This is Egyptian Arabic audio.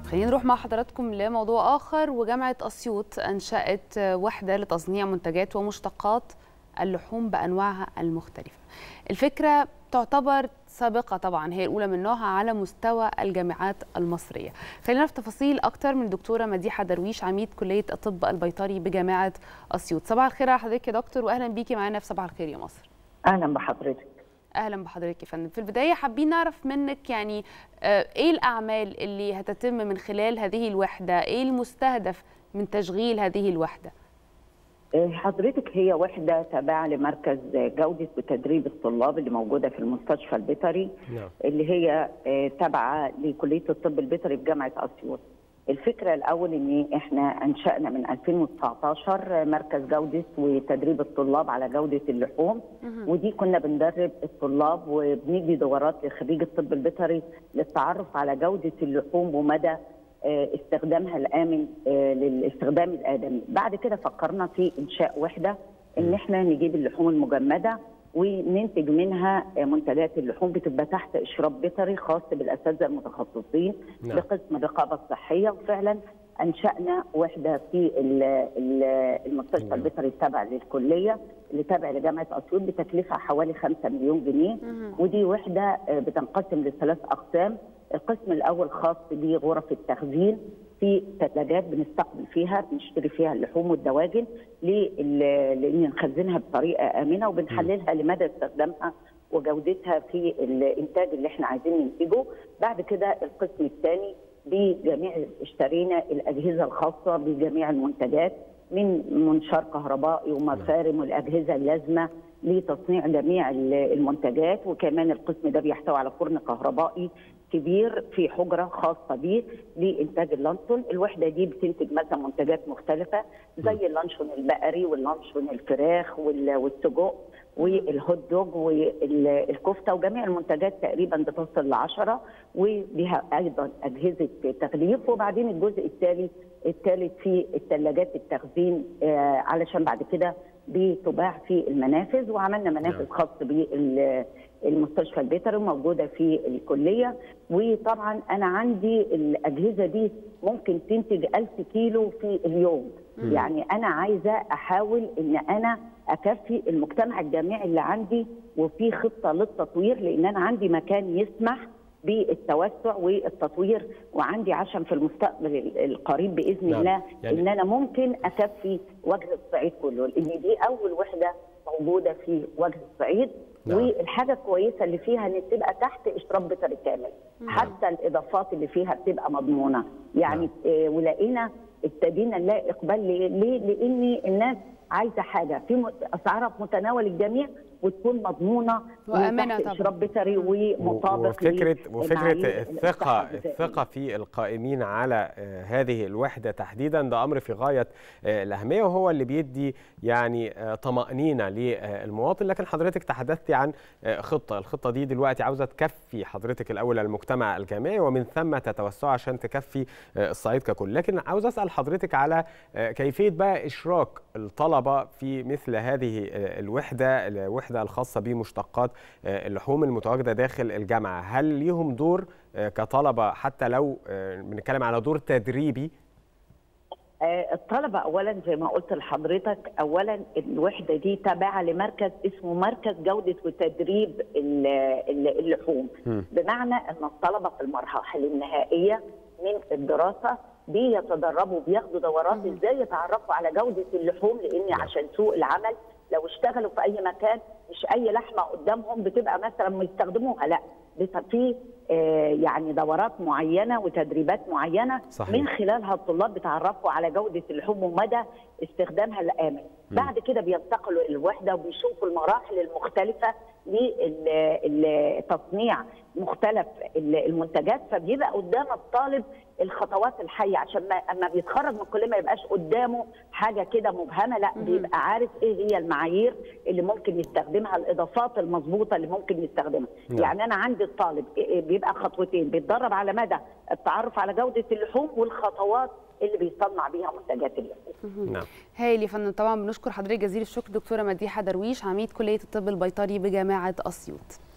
خلينا نروح مع حضراتكم لموضوع آخر وجامعة أسيوط أنشأت وحدة لتصنيع منتجات ومشتقات اللحوم بأنواعها المختلفة الفكرة تعتبر سابقة طبعا هي الأولى من نوعها على مستوى الجامعات المصرية خلينا في تفاصيل أكتر من الدكتورة مديحة درويش عميد كلية الطب البيطري بجامعة أسيوط صباح الخير على حضرتك يا دكتور وأهلا بيكي معانا في صباح الخير يا مصر اهلا بحضرتك اهلا بحضرتك يا فندم في البدايه حابين نعرف منك يعني آه، ايه الاعمال اللي هتتم من خلال هذه الوحده ايه المستهدف من تشغيل هذه الوحده آه، حضرتك هي وحده تابعه لمركز جوده وتدريب الطلاب اللي موجوده في المستشفى البيطري نعم. اللي هي آه، تابعه لكليه الطب البيطري بجامعه اسيوط الفكره الاول ان احنا انشانا من 2019 مركز جوده وتدريب الطلاب على جوده اللحوم ودي كنا بندرب الطلاب وبندي دورات لخريج الطب البيطري للتعرف على جوده اللحوم ومدى آه، استخدامها الامن آه، للاستخدام الادمي بعد كده فكرنا في انشاء وحده ان احنا نجيب اللحوم المجمده وننتج منها آه، منتجات اللحوم بتبقى تحت اشراف بيطري خاص بالاساتذه المتخصصين نعم. بقسم الرقابه الصحيه وفعلا انشانا وحده في ال- ال- المستشفى نعم. البيطري التابع للكليه اللي تابع لجامعه اسيوط بتكلفه حوالي 5 مليون جنيه ودي وحده آه، بتنقسم لثلاث اقسام القسم الاول خاص بغرف التخزين في ثلاجات بنستقبل فيها بنشتري فيها اللحوم والدواجن لل- لان نخزنها بطريقه امنه وبنحللها لمدى استخدامها وجودتها في الانتاج اللي احنا عايزين ننتجه بعد كده القسم الثاني بجميع اشترينا الاجهزه الخاصه بجميع المنتجات من منشار كهربائي ومفارم والاجهزه اللازمه لتصنيع جميع المنتجات وكمان القسم ده بيحتوي على فرن كهربائي كبير في حجره خاصه به لانتاج اللانشون، الوحده دي بتنتج مثلا منتجات مختلفه زي اللانشون البقري واللانشون الفراخ وال- والسجق والهوت دوج والكفته وجميع المنتجات تقريبا بتصل ل 10 وبها ايضا اجهزه تغليف وبعدين الجزء الثاني الثالث في الثلاجات التخزين آه، علشان بعد كده بتباع في المنافذ وعملنا منافذ نعم. خاص بالمستشفى البيطري موجوده في الكليه وطبعا انا عندي الاجهزه دي ممكن تنتج 1000 كيلو في اليوم يعني انا عايزه احاول ان انا اكفي المجتمع الجامعي اللي عندي وفي خطه للتطوير لان انا عندي مكان يسمح بالتوسع والتطوير وعندي عشم في المستقبل ال- القريب باذن نعم. الله يعني- ان انا ممكن اكفي وجه الصعيد كله لان دي اول وحده موجوده في وجه الصعيد نعم. والحاجه الكويسه اللي فيها ان تبقى تحت اشراف بيطري كامل حتى الاضافات اللي فيها بتبقى مضمونه يعني آه، ولقينا ابتدينا نلاقي اقبال ليه؟ ليه؟ لان الناس عايزه حاجه في م- اسعارها في متناول الجميع وتكون مضمونه وآمنة وتحت طبعاً. اشراف بيطري ومطابق وفكره وفكره لمعايير الثقه الصحة الغذائية. الثقه في القائمين على آه، هذه الوحده تحديدا ده امر في غايه آه، الاهميه وهو اللي بيدي يعني آه، طمانينه للمواطن لكن حضرتك تحدثتي عن آه، خطه الخطه دي دلوقتي عاوزه تكفي حضرتك الاول المجتمع الجامعي ومن ثم تتوسع عشان تكفي آه، الصعيد ككل لكن عاوز اسال حضرتك على آه، كيفيه بقى اشراك الطلبه في مثل هذه آه، الوحده الوحده الخاصه بمشتقات آه، اللحوم المتواجده داخل الجامعه هل ليهم دور آه، كطلبه حتى لو آه، بنتكلم على دور تدريبي آه، الطلبة أولا زي ما قلت لحضرتك أولا الوحدة دي تابعة لمركز اسمه مركز جودة وتدريب ال- ال- اللحوم مم. بمعنى أن الطلبة في المراحل النهائية من الدراسة بيتدربوا بياخدوا دورات ازاي يتعرفوا على جودة اللحوم لأن عشان سوق العمل لو اشتغلوا في أي مكان مش أي لحمة قدامهم بتبقى مثلا بيستخدموها لا بيبقى في آه، يعني دورات معينة وتدريبات معينة صحيح. من خلالها الطلاب بيتعرفوا على جودة اللحوم ومدى استخدامها الآمن بعد كده بينتقلوا إلى الوحدة وبيشوفوا المراحل المختلفة لتصنيع مختلف المنتجات فبيبقى قدام الطالب الخطوات الحية عشان ما اما بيتخرج من الكلية ما يبقاش قدامه حاجة كده مبهمة لا بيبقى عارف ايه هي المعايير اللي ممكن يستخدمها الإضافات المظبوطة اللي ممكن يستخدمها نعم. يعني أنا عندي الطالب بيبقى خطوتين بيتدرب على مدى التعرف على جودة اللحوم والخطوات اللي بيصنع بيها منتجات اللحوم نعم هايل يا فندم طبعا بنشكر حضرتك جزيل الشكر دكتوره مديحه درويش عميد كليه الطب البيطري بجامعه اسيوط